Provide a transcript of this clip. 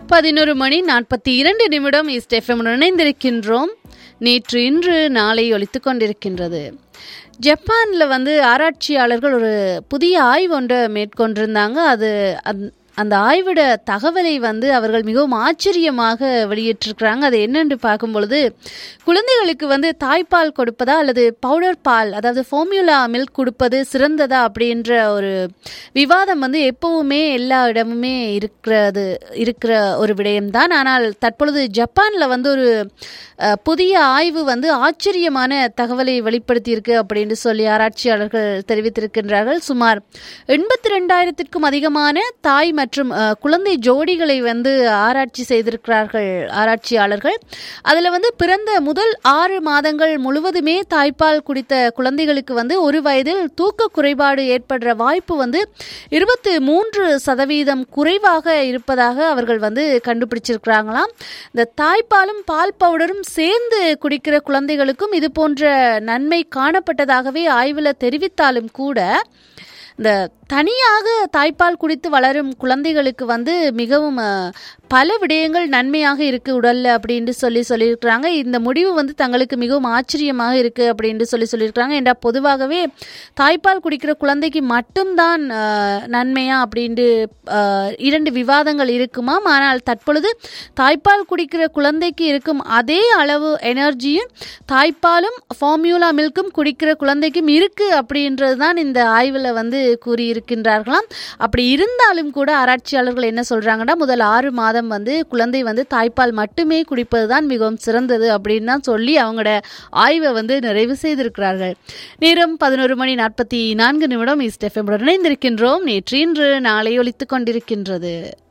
பதினொரு மணி நாற்பத்தி இரண்டு நிமிடம் இஸ்டெஃபம் இணைந்திருக்கின்றோம் நேற்று இன்று நாளை ஒலித்து கொண்டிருக்கின்றது ஜப்பானில் வந்து ஆராய்ச்சியாளர்கள் ஒரு புதிய ஆய்வு ஒன்றை மேற்கொண்டிருந்தாங்க அது அந்- அந்த ஆய்விட தகவலை வந்து அவர்கள் மிகவும் ஆச்சரியமாக வெளியிட்டிருக்கிறாங்க அது என்னென்று பார்க்கும் பொழுது குழந்தைகளுக்கு வந்து தாய்ப்பால் கொடுப்பதா அல்லது பவுடர் பால் அதாவது ஃபார்முலா மில்க் கொடுப்பது சிறந்ததா அப்படின்ற ஒரு விவாதம் வந்து எப்பவுமே எல்லா இடமுமே இருக்கிறது இருக்கிற ஒரு விடயம்தான் ஆனால் தற்பொழுது ஜப்பானில் வந்து ஒரு அஹ், புதிய ஆய்வு வந்து ஆச்சரியமான தகவலை வெளிப்படுத்தியிருக்கு அப்படின்னு சொல்லி ஆராய்ச்சியாளர்கள் தெரிவித்திருக்கின்றார்கள் சுமார் எண்பத்தி ரெண்டாயிரத்திற்கும் அதிகமான தாய் மற்றும் அஹ், குழந்தை ஜோடிகளை வந்து ஆராய்ச்சி செய்திருக்கிறார்கள் ஆராய்ச்சியாளர்கள் அதில் வந்து பிறந்த முதல் ஆறு மாதங்கள் முழுவதுமே தாய்ப்பால் குடித்த குழந்தைகளுக்கு வந்து ஒரு வயதில் தூக்க குறைபாடு ஏற்படுற வாய்ப்பு வந்து இருபத்து மூன்று சதவீதம் குறைவாக இருப்பதாக அவர்கள் வந்து கண்டுபிடிச்சிருக்கிறாங்களாம் இந்த தாய்ப்பாலும் பால் பவுடரும் சேர்ந்து குடிக்கிற குழந்தைகளுக்கும் இது போன்ற நன்மை காணப்பட்டதாகவே ஆய்வில் தெரிவித்தாலும் கூட இந்த தனியாக தாய்ப்பால் குடித்து வளரும் குழந்தைகளுக்கு வந்து மிகவும் அஹ், பல விடயங்கள் நன்மையாக இருக்கு உடல்ல அப்படின்னு சொல்லி சொல்லியிருக்கிறாங்க இந்த முடிவு வந்து தங்களுக்கு மிகவும் ஆச்சரியமாக இருக்கு அப்படின்னு சொல்லி சொல்லியிருக்கிறாங்க ஏண்டா பொதுவாகவே தாய்ப்பால் குடிக்கிற குழந்தைக்கு மட்டும்தான் அஹ், நன்மையா அப்படின்ட்டு அஹ், இரண்டு விவாதங்கள் இருக்குமாம் ஆனால் தற்பொழுது தாய்ப்பால் குடிக்கிற குழந்தைக்கு இருக்கும் அதே அளவு எனர்ஜியும் தாய்ப்பாலும் ஃபார்மியூலா மில்க்கும் குடிக்கிற குழந்தைக்கும் இருக்கு அப்படின்றது தான் இந்த ஆய்வில் வந்து கூறியிருக்கின்றார்களாம் அப்படி இருந்தாலும் கூட ஆராய்ச்சியாளர்கள் என்ன சொல்றாங்கன்னா முதல் ஆறு மாதம் வந்து குழந்தை வந்து தாய்ப்பால் மட்டுமே குடிப்பது தான் மிகவும் சிறந்தது அப்படின்னு தான் சொல்லி அவங்களோட ஆய்வை வந்து நிறைவு செய்திருக்கிறார்கள் நேரம் பதினோரு மணி நாற்பத்தி நான்கு நிமிடம் ஈஸ்ட் எஃப்எம் இணைந்திருக்கின்றோம் நேற்று இன்று நாளை ஒலித்துக் கொண்டிருக்கின்றது